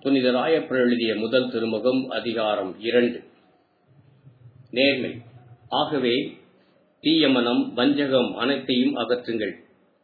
புனித ராயப்பர் எழுதிய முதல் திருமுகம் அதிகாரம் இரண்டு நேர்மை ஆகவே தீயமனம் வஞ்சகம் அனைத்தையும் அகற்றுங்கள்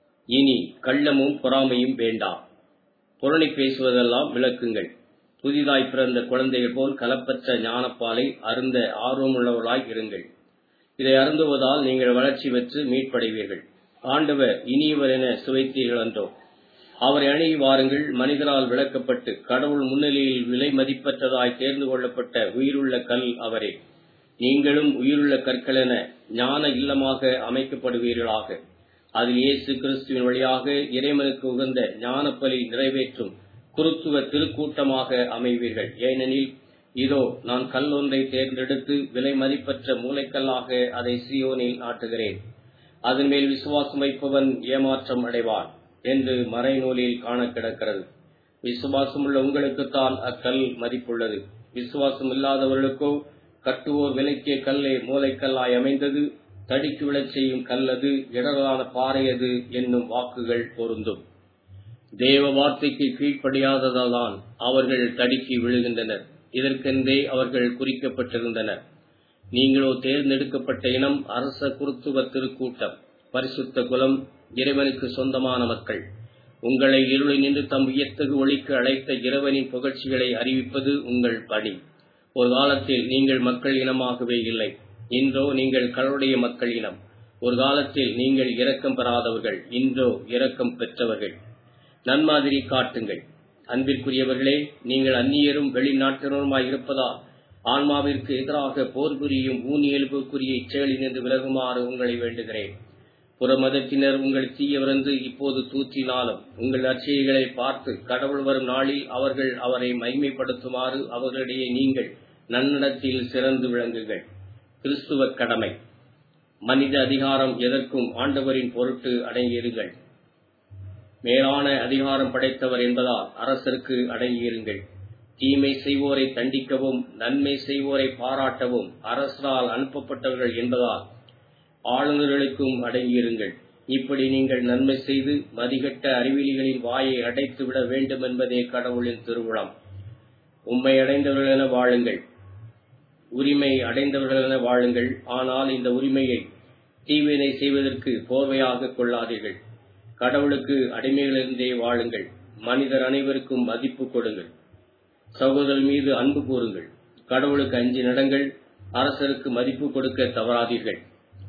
இனி கள்ளமும் பொறாமையும் வேண்டாம் புரணி பேசுவதெல்லாம் விளக்குங்கள் புதிதாய் பிறந்த குழந்தைகள் போல் கலப்பற்ற ஞானப்பாலை அருந்த ஆர்வமுள்ளவர்களாய் இருங்கள் இதை அருந்துவதால் நீங்கள் வளர்ச்சி பெற்று மீட்படைவீர்கள் ஆண்டவர் இனியவர் என சுவைத்தீர்கள் என்றோ அவரை அணுகி வாருங்கள் மனிதரால் விளக்கப்பட்டு கடவுள் முன்னிலையில் விலை மதிப்பற்றதாய் தேர்ந்து கொள்ளப்பட்ட உயிருள்ள கல் அவரே நீங்களும் உயிருள்ள கற்கள் என ஞான இல்லமாக அமைக்கப்படுவீர்களாக அதில் இயேசு கிறிஸ்துவின் வழியாக இறைவனுக்கு உகந்த ஞானப்பலி நிறைவேற்றும் குருத்துவ திருக்கூட்டமாக அமைவீர்கள் ஏனெனில் இதோ நான் கல் ஒன்றை தேர்ந்தெடுத்து விலை மதிப்பற்ற மூளைக்கல்லாக அதை சியோனில் நாட்டுகிறேன் அதன் மேல் விசுவாசம் வைப்பவன் ஏமாற்றம் அடைவான் என்று மறைநூலில் காண கிடக்கிறது விசுவாசம் உள்ள உங்களுக்குத்தான் அக்கல் மதிப்புள்ளது விசுவாசம் இல்லாதவர்களுக்கோ கட்டுவோர் விலைக்கிய கல்லே மூளைக்கல்லாய் அமைந்தது தடிக்கு விழச் செய்யும் கல்லது இடரான பாறையது என்னும் வாக்குகள் பொருந்தும் தேவ வார்த்தைக்கு கீழ்ப்படியாததால்தான் அவர்கள் தடுக்கி விழுகின்றனர் இதற்கென்றே அவர்கள் குறிக்கப்பட்டிருந்தனர் நீங்களோ தேர்ந்தெடுக்கப்பட்ட இனம் அரச குருத்துவ திருக்கூட்டம் பரிசுத்த குலம் இறைவனுக்கு சொந்தமான மக்கள் உங்களை இருளில் நின்று தம் வியத்தகு ஒளிக்கு அழைத்த இறைவனின் புகழ்ச்சிகளை அறிவிப்பது உங்கள் பணி ஒரு காலத்தில் நீங்கள் மக்கள் இனமாகவே இல்லை இன்றோ நீங்கள் கடவுளுடைய மக்கள் இனம் ஒரு காலத்தில் நீங்கள் இரக்கம் பெறாதவர்கள் இன்றோ இரக்கம் பெற்றவர்கள் நன்மாதிரி காட்டுங்கள் அன்பிற்குரியவர்களே நீங்கள் அந்நியரும் வெளிநாட்டினருமாய் இருப்பதால் ஆன்மாவிற்கு எதிராக போர் புரியும் ஊனியல்புக்குரிய இச்செயலில் நின்று விலகுமாறு உங்களை வேண்டுகிறேன் புற மதத்தினர் உங்கள் தீயவரந்து இப்போது தூற்றினாலும் உங்கள் அச்சைகளை பார்த்து கடவுள் வரும் நாளில் அவர்கள் அவரை மைமைப்படுத்துமாறு அவர்களிடையே நீங்கள் நன்னடத்தில் சிறந்து விளங்குங்கள் கிறிஸ்துவ கடமை மனித அதிகாரம் எதற்கும் ஆண்டவரின் பொருட்டு அடங்கியிருங்கள் மேலான அதிகாரம் படைத்தவர் என்பதால் அரசருக்கு அடங்கியிருங்கள் தீமை செய்வோரை தண்டிக்கவும் நன்மை செய்வோரை பாராட்டவும் அரசரால் அனுப்பப்பட்டவர்கள் என்பதால் ஆளுநர்களுக்கும் அடங்கியிருங்கள் இப்படி நீங்கள் நன்மை செய்து மதிகட்ட அறிவிலிகளின் வாயை அடைத்து விட வேண்டும் என்பதே கடவுளின் திருவுளம் உண்மை அடைந்தவர்கள் என வாழுங்கள் உரிமை அடைந்தவர்கள் என வாழுங்கள் ஆனால் இந்த உரிமையை தீவினை செய்வதற்கு போர்வையாக கொள்ளாதீர்கள் கடவுளுக்கு அடிமைகளிருந்தே வாழுங்கள் மனிதர் அனைவருக்கும் மதிப்பு கொடுங்கள் சகோதரர் மீது அன்பு கூறுங்கள் கடவுளுக்கு அஞ்சு நடங்கள் அரசருக்கு மதிப்பு கொடுக்க தவறாதீர்கள்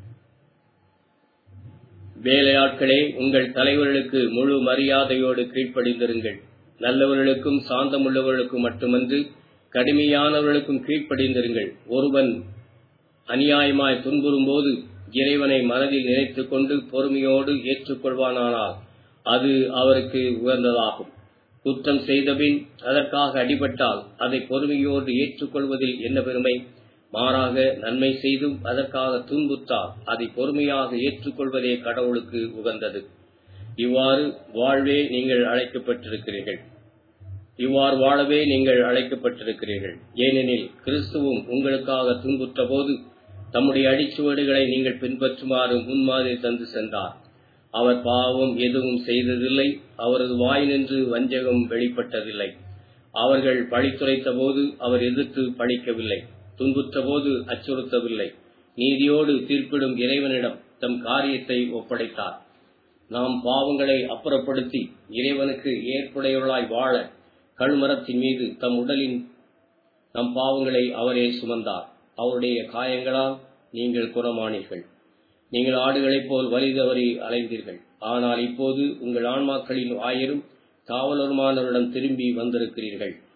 வேலையாட்களே உங்கள் தலைவர்களுக்கு முழு மரியாதையோடு கீழ்ப்படிந்திருங்கள் நல்லவர்களுக்கும் சாந்தமுள்ளவர்களுக்கும் மட்டுமன்று கடுமையானவர்களுக்கும் கீழ்ப்படிந்திருங்கள் ஒருவன் அநியாயமாய் துன்புறும் போது இறைவனை மனதில் நினைத்துக் கொண்டு பொறுமையோடு ஏற்றுக்கொள்வானானால் அது அவருக்கு உகந்ததாகும் குற்றம் செய்தபின் அதற்காக அடிபட்டால் அதை பொறுமையோடு ஏற்றுக்கொள்வதில் என்ன பெருமை மாறாக நன்மை செய்தும் அதற்காக துன்புற்றால் அதை பொறுமையாக ஏற்றுக்கொள்வதே கடவுளுக்கு உகந்தது இவ்வாறு வாழ்வே நீங்கள் அழைக்கப்பட்டிருக்கிறீர்கள் இவ்வாறு வாழவே நீங்கள் அழைக்கப்பட்டிருக்கிறீர்கள் ஏனெனில் கிறிஸ்துவும் உங்களுக்காக துன்புற்ற போது தம்முடைய அடிச்சுவடுகளை நீங்கள் பின்பற்றுமாறு முன்மாதிரி தந்து சென்றார் அவர் பாவம் எதுவும் செய்ததில்லை அவரது வாய் நின்று வஞ்சகம் வெளிப்பட்டதில்லை அவர்கள் பழித்துரைத்த போது அவர் எதிர்த்து பழிக்கவில்லை துன்புற்ற போது அச்சுறுத்தவில்லை நீதியோடு தீர்ப்பிடும் இறைவனிடம் தம் காரியத்தை ஒப்படைத்தார் நாம் பாவங்களை அப்புறப்படுத்தி இறைவனுக்கு ஏற்புடையவர்களாய் வாழ கழுமரத்தின் மீது தம் உடலின் நம் பாவங்களை அவரே சுமந்தார் அவருடைய காயங்களால் நீங்கள் குறமானீர்கள் நீங்கள் ஆடுகளைப் போல் வழி தவறி அலைந்தீர்கள் ஆனால் இப்போது உங்கள் ஆன்மாக்களின் ஆயரும் காவலருமானவரிடம் திரும்பி வந்திருக்கிறீர்கள்